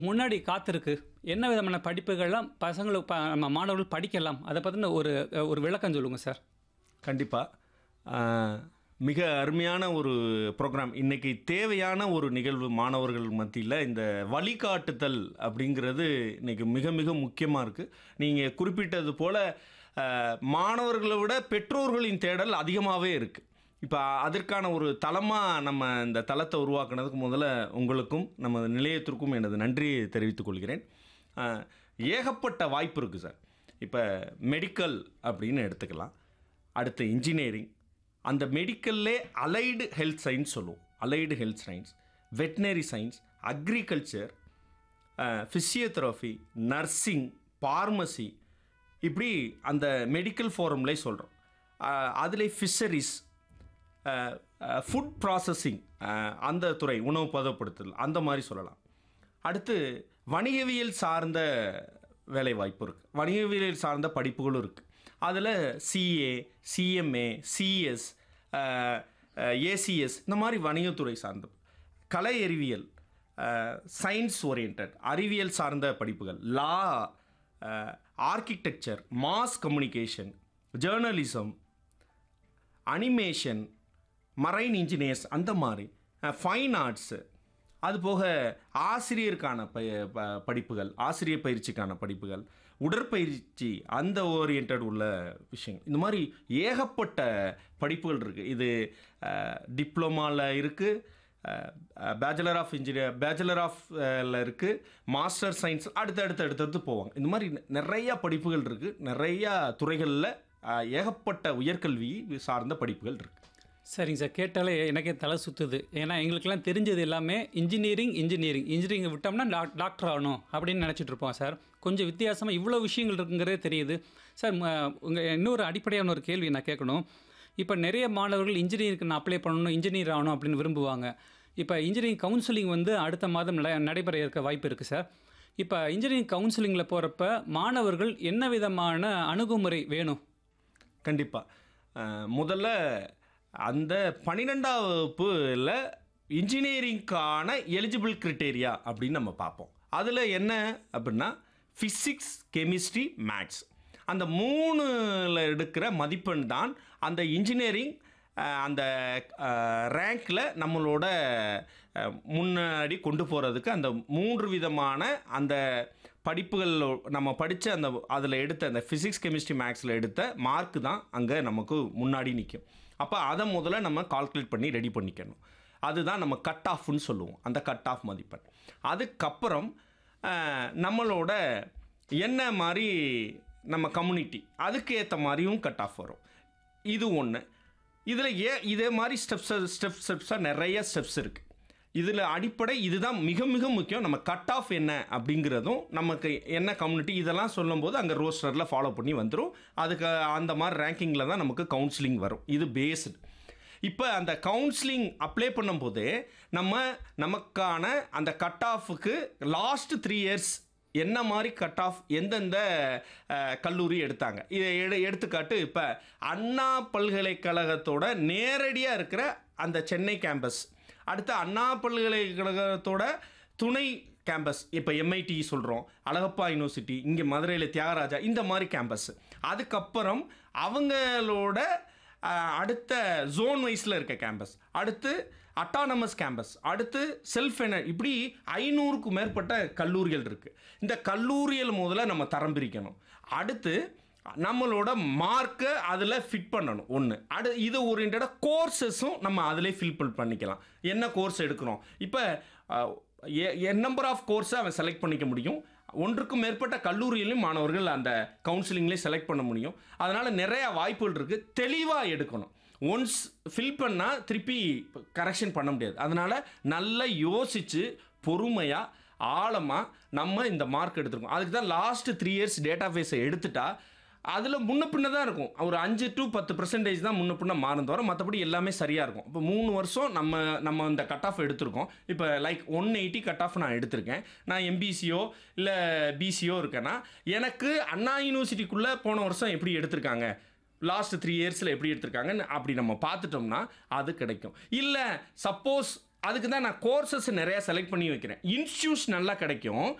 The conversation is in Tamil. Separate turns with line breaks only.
முன்னாடி காத்திருக்கு என்ன விதமான படிப்புகள்லாம் பசங்களுக்கு ப- நம்ம மாணவர்கள் படிக்கலாம் அதை பற்றின ஒரு ஒரு விளக்கம் சொல்லுங்கள் சார்
கண்டிப்பாக மிக அருமையான ஒரு ப்ரோக்ராம் இன்னைக்கு தேவையான ஒரு நிகழ்வு மாணவர்கள் மத்தியில் இந்த வழிகாட்டுதல் அப்படிங்கிறது இன்னைக்கு மிக மிக முக்கியமாக இருக்குது நீங்கள் குறிப்பிட்டது போல் மாணவர்களை விட பெற்றோர்களின் தேடல் அதிகமாகவே இருக்குது இப்போ அதற்கான ஒரு தளமாக நம்ம இந்த தளத்தை உருவாக்குனதுக்கு முதல்ல உங்களுக்கும் நம்ம நிலையத்திற்கும் எனது நன்றியை தெரிவித்துக் கொள்கிறேன் அஹ், ஏகப்பட்ட வாய்ப்பு இருக்குது சார் இப்போ மெடிக்கல் அப்படின்னு எடுத்துக்கலாம் அடுத்து இன்ஜினியரிங் அந்த மெடிக்கல்லே அலைடு ஹெல்த் சயின்ஸ் சொல்லுவோம் allied health science veterinary science agriculture physiotherapy nursing pharmacy இப்படி அந்த மெடிக்கல் ஃபோரம்லே சொல்கிறோம் அதில் ஃபிஷரிஸ் ஃபுட் ப்ராசஸிங் அந்த துறை உணவு பதப்படுத்தல் அந்த மாதிரி சொல்லலாம் அடுத்து வணிகவியல் சார்ந்த வேலை வாய்ப்பு இருக்குது வணிகவியல் சார்ந்த படிப்புகளும் இருக்குது அதில் சிஏ சிஎம்ஏ சிஎஸ் ஏசிஎஸ் இந்த மாதிரி வணிகத்துறை சார்ந்த கலை அறிவியல் சயின்ஸ் ஓரியன்ட் அறிவியல் சார்ந்த படிப்புகள் law architecture mass communication journalism animation marine engineers அந்த மாதிரி ஃபைன் ஆர்ட்ஸு அது போக ஆசிரியருக்கான ப ப- படிப்புகள் ஆசிரியர் பயிற்சிக்கான படிப்புகள் உடற்பயிற்சி அந்த ஓரியன்ட் உள்ள விஷயங்கள் இந்த மாதிரி ஏகப்பட்ட படிப்புகள் இருக்குது இது டிப்ளமாவில் இருக்குது bachelor of engineer bachelor of இருக்குது மாஸ்டர் சயின்ஸ் அடுத்து அடுத்து அடுத்தடுத்து போவாங்க இந்த மாதிரி நெ- நிறையா படிப்புகள் இருக்குது நிறையா துறைகளில் ஏகப்பட்ட உயர்கல்வி சார்ந்த படிப்புகள் இருக்குது
சரிங்க சார் கேட்டாலே எனக்கே தலை சுற்றுது ஏன்னா எங்களுக்கெல்லாம் தெரிஞ்சது எல்லாமே இன்ஜினியரிங் இன்ஜினியரிங் இன்ஜினியரிங் விட்டோம்னா டாக் டாக்டர் ஆகணும் அப்படின்னு நினச்சிட்டு இருப்போம் சார் கொஞ்சம் வித்தியாசமாக இவ்வளோ விஷயங்கள் இருக்குங்கிறதே தெரியுது சார் உங்கள் இன்னொரு அடிப்படையான ஒரு கேள்வி நான் கேட்கணும் இப்போ நிறைய மாணவர்கள் இன்ஜினியருக்கு நான் அப்ளை பண்ணணும் இன்ஜினியர் ஆகணும் அப்படின்னு விரும்புவாங்க இப்போ இன்ஜினியரிங் கவுன்சிலிங் வந்து அடுத்த மாதம் நட நடைபெற இருக்க வாய்ப்பு இருக்குது சார் இப்போ இன்ஜினியரிங் கவுன்சிலிங்கில் போகிறப்ப மாணவர்கள் என்ன விதமான அணுகுமுறை வேணும்
கண்டிப்பாக முதல்ல அந்த பன்னிரெண்டாம் வகுப்பில் இன்ஜினியரிங்க்கான எலிஜிபிள் கிரிட்டேரியா அப்படின்னு நம்ம பார்ப்போம் அதில் என்ன அப்படின்னா ஃபிசிக்ஸ் கெமிஸ்ட்ரி மேத்ஸ் அந்த மூணுல எடுக்கிற மதிப்பெண் தான் அந்த இன்ஜினியரிங் அந்த ரேங்க்கில் நம்மளோட அஹ், முன்னாடி கொண்டு போகிறதுக்கு அந்த மூன்று விதமான அந்த படிப்புகள் நம்ம படித்த அந்த அதில் எடுத்த அந்த ஃபிசிக்ஸ் கெமிஸ்ட்ரி மேக்ஸில் எடுத்த மார்க் தான் அங்கே நமக்கு முன்னாடி நிற்கும் அப்போ அதை முதல்ல நம்ம கால்குலேட் பண்ணி ரெடி பண்ணிக்கணும் அதுதான் நம்ம கட் ஆஃப்னு சொல்லுவோம் அந்த கட் ஆஃப் மதிப்பெண் அதுக்கப்புறம் அஹ், நம்மளோட என்ன மாதிரி நம்ம கம்யூனிட்டி அதுக்கு ஏற்ற மாதிரியும் கட் ஆஃப் வரும் இது ஒன்று இதில் ஏ இதே மாதிரி ஸ்டெப்ஸ் ஸ்டெப் ஸ்டெப்ஸாக நிறைய ஸ்டெப்ஸ் இருக்குது இதில் அடிப்படை இதுதான் மிக மிக முக்கியம் நம்ம கட் ஆஃப் என்ன அப்படிங்கிறதும் நமக்கு என்ன கம்யூனிட்டி இதெல்லாம் சொல்லும்போது அங்கே ரோஸ்டரில் ஃபாலோ பண்ணி வந்துடும் அதுக்கு அந்த மாதிரி ரேங்கிங்கில் தான் நமக்கு கவுன்சிலிங் வரும் இது பேஸ்டு இப்போ அந்த கவுன்சிலிங் அப்ளை பண்ணும்போது நம்ம நமக்கான அந்த கட் ஆஃபுக்கு லாஸ்ட் த்ரீ இயர்ஸ் என்ன மாதிரி கட் ஆஃப் எந்தெந்த அஹ், கல்லூரி எடுத்தாங்க இதை எடு எடுத்துக்காட்டு இப்போ அண்ணா பல்கலைக்கழகத்தோட நேரடியாக இருக்கிற அந்த சென்னை கேம்பஸ் அடுத்து அண்ணா பல்கலைக்கழகத்தோட துணை கேம்பஸ் இப்போ எம்ஐடி சொல்கிறோம் அழகப்பா யூனிவர்சிட்டி இங்கே மதுரையில் தியாகராஜா இந்த மாதிரி கேம்பஸ் அதுக்கப்புறம் அவங்களோட அஹ், அடுத்த ஜோன் வைஸில் இருக்க கேம்பஸ் அடுத்து அட்டானமஸ் கேம்பஸ் அடுத்து செல்ஃப் என இப்படி ஐநூறுக்கு மேற்பட்ட கல்லூரிகள் இருக்குது இந்த கல்லூரிகள் முதல்ல நம்ம தரம் பிரிக்கணும் அடுத்து நம்மளோட மார்க்கை அதில் ஃபிட் பண்ணணும் ஒன்று அடு இது ஓரியன்டாக கோர்சஸும் நம்ம அதிலே ஃபில் பண்ணிக்கலாம் என்ன கோர்ஸ் எடுக்கிறோம் இப்போ என் நம்பர் ஆஃப் கோர்ஸை அவன் செலக்ட் பண்ணிக்க முடியும் ஒன்றுக்கும் மேற்பட்ட கல்லூரியிலும் மாணவர்கள் அந்த கவுன்சிலிங்லேயே செலக்ட் பண்ண முடியும் அதனால் நிறையா வாய்ப்புகள் இருக்குது தெளிவாக எடுக்கணும் ஒன்ஸ் ஃபில் பண்ணால் திருப்பி கரெக்ஷன் பண்ண முடியாது அதனால் நல்லா யோசித்து பொறுமையாக ஆழமாக நம்ம இந்த மார்க் எடுத்துருக்கோம் அதுக்கு தான் லாஸ்ட் த்ரீ இயர்ஸ் டேட்டா ஃபேஸை எடுத்துட்டா அதில் முன்ன பின்ன தான் இருக்கும் ஒரு அஞ்சு டு பத்து பெர்சன்டேஜ் தான் முன்ன பின்ன மாறும் தவிர மற்றபடி எல்லாமே சரியாக இருக்கும் இப்போ மூணு வருஷம் நம்ம நம்ம இந்த கட் ஆஃப் எடுத்திருக்கோம் இப்போ like one eighty cut off நான் எடுத்திருக்கேன் நான் எம்பிசியோ இல்லை பிசியோ இருக்கேன்னா எனக்கு அண்ணா யூனிவர்சிட்டிக்குள்ளே போன வருஷம் எப்படி எடுத்திருக்காங்க லாஸ்ட் த்ரீ இயர்ஸில் எப்படி எடுத்திருக்காங்கன்னு அப்படி நம்ம பார்த்துட்டோம்னா அது கிடைக்கும் இல்லை சப்போஸ் அதுக்கு தான் நான் கோர்சஸ் நிறைய செலக்ட் பண்ணி வைக்கிறேன் இன்ஸ்டியூட்ஸ் நல்லா கிடைக்கும்